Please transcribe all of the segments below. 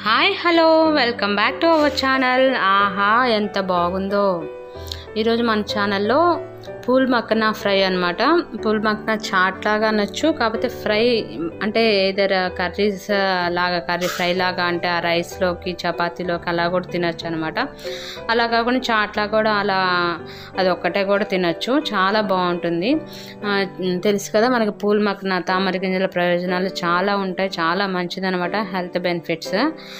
hi hello welcome back to our channel ఆహా ఎంత బాగుందో ఈరోజు మన ఛానల్లో పూల్ మక్కన ఫ్రై అనమాట పూల్ మక్కన చాట్ లాగా అనొచ్చు కాకపోతే ఫ్రై అంటే ఏదర్ కర్రీస్ లాగా కర్రీ ఫ్రై లాగా అంటే ఆ రైస్లోకి చపాతీలోకి అలా కూడా తినొచ్చు అనమాట అలా కాకుండా చాట్ లాగా కూడా అలా అది ఒక్కటే కూడా తినొచ్చు చాలా బాగుంటుంది ఆ, తెలుసు కదా మనకి పూల్ మక్కన తామర గింజల ప్రయోజనాలు చాలా ఉంటాయి చాలా మంచిదనమాట health benefits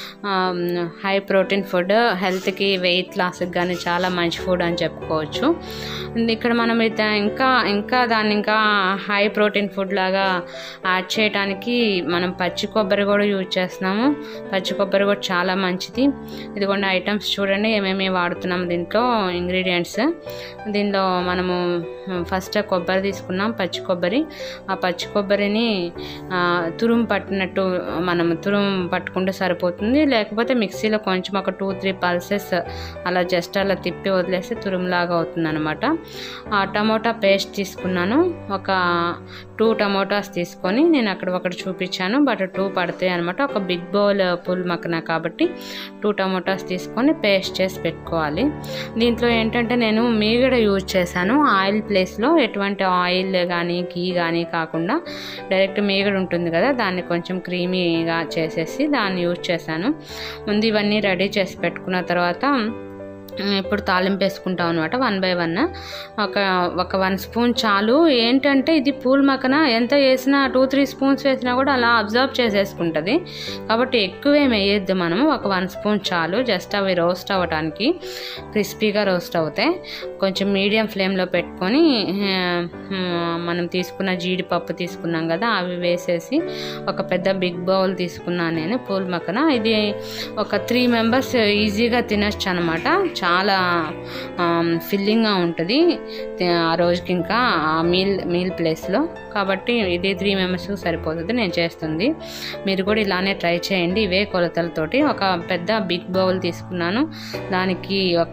high protein food హెల్త్కి వెయిట్ లాస్కి కానీ చాలా మంచి ఫుడ్ అని చెప్పుకోవచ్చు ఇక్కడ మనం అయితే ఇంకా ఇంకా దాన్ని ఇంకా హై ప్రోటీన్ ఫుడ్ లాగా యాడ్ చేయడానికి మనం పచ్చి కొబ్బరి కూడా యూజ్ చేస్తున్నాము పచ్చి కొబ్బరి కూడా చాలా మంచిది ఇదిగోండి ఐటమ్స్ చూడండి ఏమేమి వాడుతున్నాం దీంట్లో ఇంగ్రీడియంట్స్ దీనిలో మనము ఫస్ట్ కొబ్బరి తీసుకున్నాం పచ్చి కొబ్బరి ఆ పచ్చి కొబ్బరిని ఆ, తురుము పట్టినట్టు మనం తురుము పట్టుకుంటే సరిపోతుంది లేకపోతే మిక్సీలో కొంచెం ఒక టూ త్రీ పల్సెస్ అలా జస్ట్ అలా తిప్పి వదిలేస్తే తురుములాగా అవుతుంది అనమాట ఆ టమోటా పేస్ట్ తీసుకున్నాను ఒక టూ టమోటాస్ తీసుకొని నేను అక్కడ ఒకటి చూపించాను బట్ టూ పడతాయి అనమాట ఒక బిగ్ బౌల్ పుల్ మక్కన కాబట్టి టూ టమోటాస్ తీసుకొని పేస్ట్ చేసి పెట్టుకోవాలి దీంట్లో ఏంటంటే నేను మీగడ యూజ్ చేశాను ఆయిల్ ప్లేస్లో ఎటువంటి ఆయిల్ కానీ గీ కానీ కాకుండా డైరెక్ట్ మీగడ ఉంటుంది కదా దాన్ని కొంచెం క్రీమీగా చేసేసి దాన్ని యూజ్ చేశాను ముందు ఇవన్నీ రెడీ చేసి పెట్టుకున్న తర్వాత ఉమ్, ఇప్పుడు తాలింపు వేసుకుంటాం అనమాట వన్ బై వన్ ఒక ఒక వన్ స్పూన్ చాలు ఏంటంటే ఇది పూల్ మక్కన ఎంత వేసినా టూ త్రీ స్పూన్స్ వేసినా కూడా అలా అబ్జర్వ్ చేసేసుకుంటుంది కాబట్టి ఎక్కువేం వేయొద్దు మనము ఒక వన్ స్పూన్ చాలు జస్ట్ అవి రోస్ట్ అవ్వడానికి క్రిస్పీగా రోస్ట్ అవుతాయి కొంచెం మీడియం ఫ్లేమ్లో పెట్టుకొని ఆ, మనం తీసుకున్న జీడిపప్పు తీసుకున్నాం కదా అవి వేసేసి ఒక పెద్ద బిగ్ బౌల్ తీసుకున్నాను నేను పూల్ మక్కన ఇది ఒక త్రీ మెంబర్స్ ఈజీగా తినొచ్చు అనమాట చాలా ఫిల్లింగ్గా ఉంటుంది తి- ఆ రోజుకి ఇంకా ఆ మీల్ మీల్ ప్లేస్లో కాబట్టి ఇది త్రీ మెంబర్స్కి సరిపోతుంది నేను చేస్తుంది మీరు కూడా ఇలానే ట్రై చేయండి ఇవే కొలతలతోటి ఒక పెద్ద బిగ్ బౌల్ తీసుకున్నాను దానికి ఒక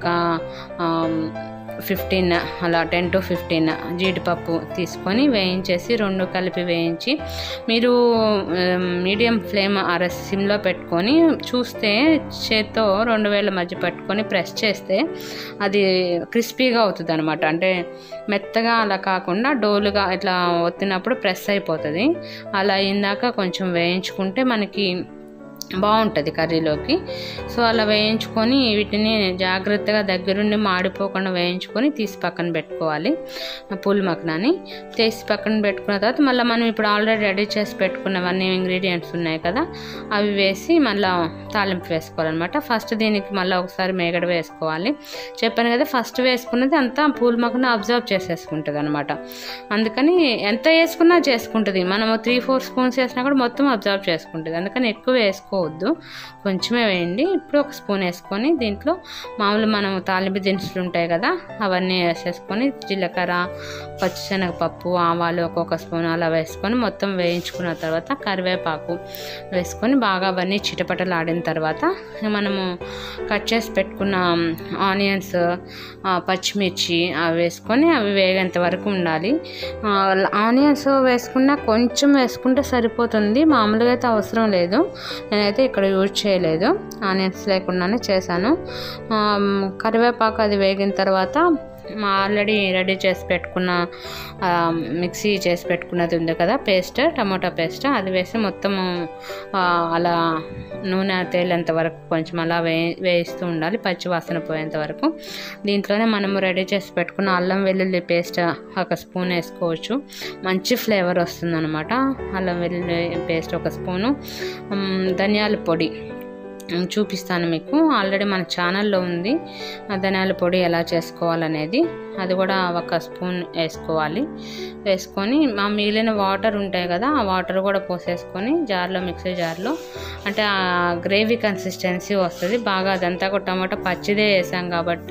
ఫిఫ్టీన్ అలా టెన్ టు ఫిఫ్టీన్ జీడిపప్పు తీసుకొని వేయించేసి రెండు కలిపి వేయించి మీరు మీడియం ఫ్లేమ్ అర సిమ్లో పెట్టుకొని చూస్తే చేత్తో రెండు వేల మధ్య పెట్టుకొని ప్రెస్ చేస్తే అది క్రిస్పీగా అవుతుంది అనమాట అంటే మెత్తగా అలా కాకుండా డోలుగా ఇట్లా ఒత్తినప్పుడు ప్రెస్ అయిపోతుంది అలా అయిందాక కొంచెం వేయించుకుంటే మనకి బాగుంటుంది కర్రీలోకి సో అలా వేయించుకొని వీటిని జాగ్రత్తగా దగ్గరుండి మాడిపోకుండా వేయించుకొని తీసి పక్కన పెట్టుకోవాలి పూల్ మక్కనని తీసి పక్కన పెట్టుకున్న తర్వాత మళ్ళీ మనం ఇప్పుడు ఆల్రెడీ రెడీ చేసి పెట్టుకున్నవన్నీ ఇంగ్రీడియంట్స్ ఉన్నాయి కదా అవి వేసి మళ్ళీ తాలింపు వేసుకోవాలన్నమాట ఫస్ట్ దీనికి మళ్ళీ ఒకసారి మేగడ వేసుకోవాలి చెప్పాను కదా ఫస్ట్ వేసుకున్నది అంతా పూల్ మక్కన అబ్జర్వ్ చేసేసుకుంటుంది అనమాట అందుకని ఎంత వేసుకున్నా చేసుకుంటుంది మనము త్రీ ఫోర్ స్పూన్స్ వేసినా కూడా మొత్తం అబ్జర్వ్ చేసుకుంటుంది అందుకని ఎక్కువ వేసుకోవద్దు కొంచెమే వేయండి ఇప్పుడు ఒక స్పూన్ వేసుకొని దీంట్లో మామూలు మనం తాలింపు దినుసులు ఉంటాయి కదా అవన్నీ వేసేసుకొని జీలకర్ర పచ్చిశనగపప్పు ఆవాలు ఒక్కొక్క స్పూన్ అలా వేసుకొని మొత్తం వేయించుకున్న తర్వాత కరివేపాకు వేసుకొని బాగా అవన్నీ చిటపటలాడిన తర్వాత మనము కట్ చేసి పెట్టుకున్న ఆనియన్స్ పచ్చిమిర్చి అవి వేసుకొని అవి వేగేంత వరకు ఉండాలి ఆ, ఆనియన్స్ వేసుకున్నా కొంచెం వేసుకుంటే సరిపోతుంది మామూలుగా అయితే అవసరం లేదు నేనైతే ఇక్కడ యూజ్ చేయలేదు ఆనియన్స్ లేకుండానే చేశాను ఆ, కరివేపాకు అది వేగిన తర్వాత మా ఆల్రెడీ రెడీ చేసి పెట్టుకున్న ఆ, మిక్సీ చేసి పెట్టుకున్నది ఉంది కదా పేస్ట్ టమాటా పేస్ట్ అది వేసి మొత్తము ఆ, అలా నూనె తేలేంత వరకు కొంచెం అలా వే వేయిస్తూ ఉండాలి పచ్చి వాసన పోయేంత వరకు దీంట్లోనే మనము రెడీ చేసి పెట్టుకున్న అల్లం వెల్లుల్లి పేస్ట్ ఒక స్పూన్ వేసుకోవచ్చు మంచి ఫ్లేవర్ వస్తుంది అనమాట అల్లం వెల్లుల్లి పేస్ట్ ఒక స్పూను ఉమ్, ధనియాల పొడి ఉమ్, చూపిస్తాను మీకు ఆల్రెడీ మన ఛానల్లో ఉంది ఆ ధనియాల పొడి ఎలా చేసుకోవాలనేది అది కూడా ఒక స్పూన్ వేసుకోవాలి వేసుకొని మా మిగిలిన వాటర్ ఉంటాయి కదా ఆ వాటర్ కూడా పోసేసుకొని జార్లో మిక్సీ జార్లో అంటే ఆ గ్రేవీ కన్సిస్టెన్సీ వస్తుంది బాగా అదంతా కూడా టమాటా పచ్చిదే వేసాం కాబట్టి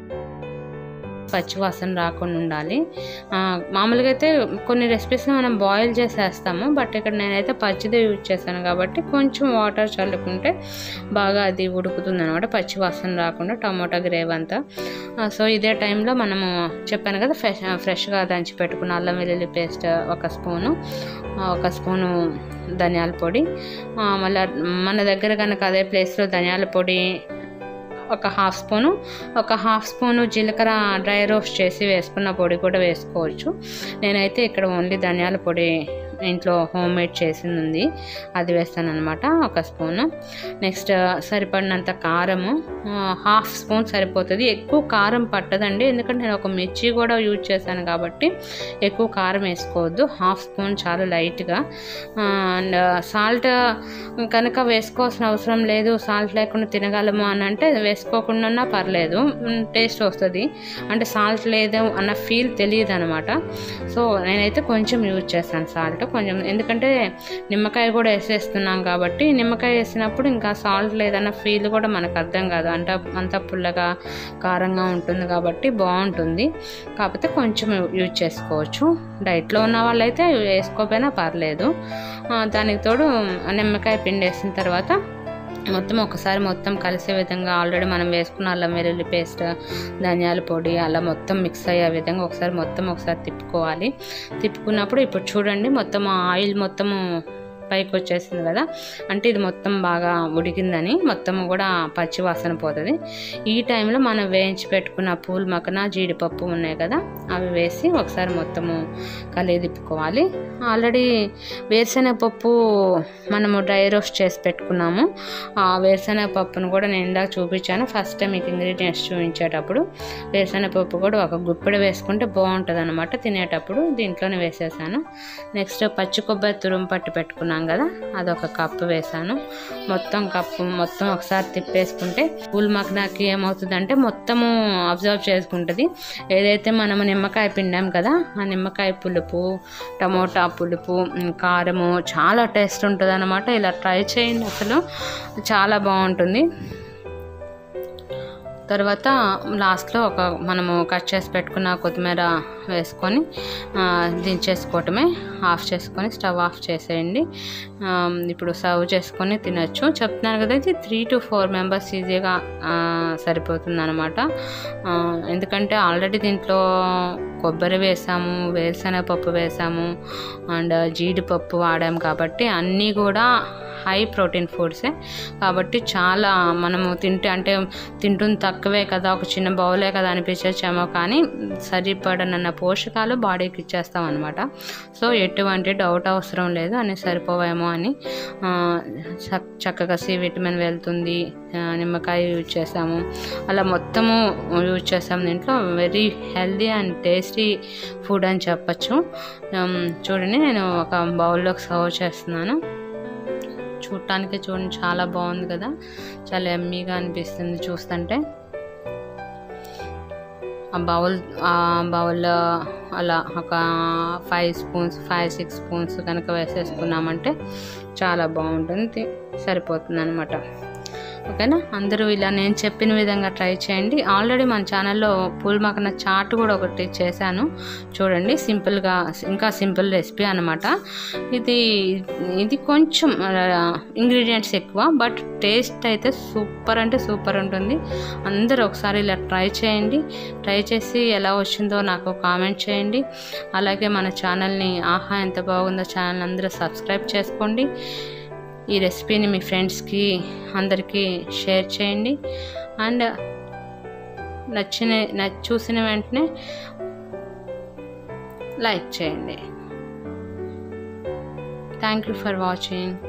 పచ్చి వాసన రాకుండా ఉండాలి ఆ, మామూలుగా అయితే కొన్ని రెసిపీస్ని మనం బాయిల్ చేసేస్తాము బట్ ఇక్కడ నేనైతే పచ్చిదే యూజ్ చేశాను కాబట్టి కొంచెం వాటర్ చల్లుకుంటే బాగా అది ఉడుకుతుంది అనమాట పచ్చి వాసన రాకుండా టమాటా గ్రేవీ అంతా ఆ, సో ఇదే టైంలో మనము చెప్పాను కదా ఫ్రెష్ ఫ్రెష్గా దంచి పెట్టుకున్న అల్లం వెల్లుల్లి పేస్ట్ ఒక స్పూను ఆ, ఒక స్పూను ధనియాల పొడి ఆ, మళ్ళీ మన దగ్గర కనుక అదే ప్లేస్లో ధనియాల పొడి ఒక హాఫ్ స్పూను ఒక హాఫ్ స్పూను జీలకర్ర డ్రై రోస్ట్ చేసి వేసుకున్న పొడి కూడా వేసుకోవచ్చు నేనైతే ఇక్కడ ఓన్లీ ధనియాల పొడి ఇంట్లో హోమ్ మేడ్ చేసింది ఉంది అది వేస్తాను అనమాట ఒక స్పూను నెక్స్ట్ సరిపడినంత కారము ఆ, హాఫ్ స్పూన్ సరిపోతుంది ఎక్కువ కారం పట్టదండి ఎందుకంటే నేను ఒక మిర్చి కూడా యూజ్ చేశాను కాబట్టి ఎక్కువ కారం వేసుకోవద్దు హాఫ్ స్పూన్ చాలా లైట్గా అండ్ సాల్ట్ కనుక వేసుకోవాల్సిన అవసరం లేదు సాల్ట్ లేకుండా తినగలము అని అంటే వేసుకోకుండా పర్లేదు టేస్ట్ వస్తుంది అంటే సాల్ట్ లేదు అన్న ఫీల్ తెలియదు అనమాట సో నేనైతే కొంచెం యూజ్ చేస్తాను సాల్ట్ కొంచెం ఎందుకంటే నిమ్మకాయ కూడా వేసేస్తున్నాం కాబట్టి నిమ్మకాయ వేసినప్పుడు ఇంకా సాల్ట్ లేదన్న ఫీల్ కూడా మనకు అర్థం కాదు అంటే అంత పుల్లగా కారంగా ఉంటుంది కాబట్టి బాగుంటుంది కాకపోతే కొంచెం యూజ్ చేసుకోవచ్చు డైట్లో ఉన్న వాళ్ళైతే వేసుకోకపోయినా పర్లేదు ఆ, దానికి తోడు నిమ్మకాయ పిండి వేసిన తర్వాత మొత్తం ఒకసారి మొత్తం కలిసే విధంగా ఆల్రెడీ మనం వేసుకున్న అల్లం వెల్లుల్లి పేస్ట్ ధనియాల పొడి అలా మొత్తం మిక్స్ అయ్యే విధంగా ఒకసారి మొత్తం ఒకసారి తిప్పుకోవాలి తిప్పుకున్నప్పుడు ఇప్పుడు చూడండి మొత్తం ఆ ఆయిల్ మొత్తము పైకి వచ్చేసింది కదా అంటే ఇది మొత్తం బాగా ఉడికిందని మొత్తం కూడా పచ్చి వాసన పోతుంది ఈ టైంలో మనం వేయించి పెట్టుకున్న పూల్ మక్కన జీడిపప్పు ఉన్నాయి కదా అవి వేసి ఒకసారి మొత్తము కలిగి తిప్పుకోవాలి ఆల్రెడీ వేరుశనగ పప్పు మనము డ్రై రోస్ట్ చేసి పెట్టుకున్నాము ఆ వేరుశనగ పప్పును కూడా నేను ఇందాక చూపించాను ఫస్ట్ టైం మీకు ఇంగ్రీడియంట్స్ చూపించేటప్పుడు వేరుశనగ పప్పు కూడా ఒక గుప్పెడు వేసుకుంటే బాగుంటుంది అనమాట తినేటప్పుడు దీంట్లోనే వేసేసాను నెక్స్ట్ పచ్చి కొబ్బరి తురుము పట్టి పెట్టుకున్నాం కదా అదొక కప్పు వేసాను మొత్తం కప్పు మొత్తం ఒకసారి తిప్పేసుకుంటే పూల్ మక్నాకి ఏమవుతుందంటే మొత్తము అబ్జర్వ్ చేసుకుంటుంది ఏదైతే మనము నిమ్మకాయ పిండాం కదా ఆ నిమ్మకాయ పులుపు టమోటా పులుపు ఉమ్, కారము చాలా టేస్ట్ ఉంటుంది అనమాట ఇలా ట్రై చేయండి అసలు చాలా బాగుంటుంది తర్వాత లాస్ట్లో ఒక మనము కట్ చేసి పెట్టుకున్న కొత్తిమీర వేసుకొని ఆ, దించేసుకోవటమే ఆఫ్ చేసుకొని స్టవ్ ఆఫ్ చేసేయండి ఆ, ఇప్పుడు సర్వ్ చేసుకొని తినచ్చు చెప్తున్నాను కదా ఇది త్రీ టు ఫోర్ మెంబర్స్ ఈజీగా సరిపోతుంది అనమాట ఎందుకంటే ఆల్రెడీ దీంట్లో కొబ్బరి వేసాము వేరుశనగ పప్పు వేసాము అండ్ జీడిపప్పు వాడాము కాబట్టి అన్నీ కూడా హై ప్రోటీన్ ఫుడ్సే కాబట్టి చాలా మనము తింటే అంటే తింటుంది తక్కువే కదా ఒక చిన్న బౌలే కదా అనిపించచ్చేమో కానీ సరిపడనన్న పోషకాలు బాడీకి ఇచ్చేస్తాం అనమాట సో ఎటువంటి డౌట్ అవసరం లేదు అన్నీ సరిపోవేమో అని ఆ, చక్- చక్కగా సి విటమిన్ వెళ్తుంది ఆ, నిమ్మకాయ యూజ్ చేసాము అలా మొత్తము యూజ్ చేసాము దీంట్లో very healthy and tasty food అని చెప్పచ్చు ఉమ్, చూడండి నేను ఒక బౌల్లోకి సర్వ్ చేస్తున్నాను చూడటానికి చూడండి చాలా బాగుంది కదా చాలా ఎమ్మీగా అనిపిస్తుంది చూస్తుంటే ఆ బౌల్ ఆ బౌల్లో అలా ఒక five spoons five six spoons కనుక వేసేసుకున్నామంటే చాలా బాగుంటుంది సరిపోతుంది అనమాట ఓకేనా అందరూ ఇలా నేను చెప్పిన విధంగా ట్రై చేయండి ఆల్రెడీ మన ఛానల్లో పూల్ మకన చాట్ కూడా ఒకటి చేశాను చూడండి సింపుల్గా ఇంకా సింపుల్ రెసిపీ అనమాట ఇది ఇది కొంచెం ఇంగ్రీడియంట్స్ ఎక్కువ బట్ టేస్ట్ అయితే సూపర్ అంటే సూపర్ ఉంటుంది అందరూ ఒకసారి ఇలా ట్రై చేయండి ట్రై చేసి ఎలా వచ్చిందో నాకు కామెంట్ చేయండి అలాగే మన ఛానల్ని ఆహా ఎంత బాగుందో ఛానల్ అందరూ సబ్స్క్రైబ్ చేసుకోండి ఈ రెసిపీని మీ ఫ్రెండ్స్కి అందరికీ షేర్ చేయండి అండ్ నచ్చిన నచ్ చూసిన వెంటనే లైక్ చేయండి థ్యాంక్ యూ ఫర్ వాచింగ్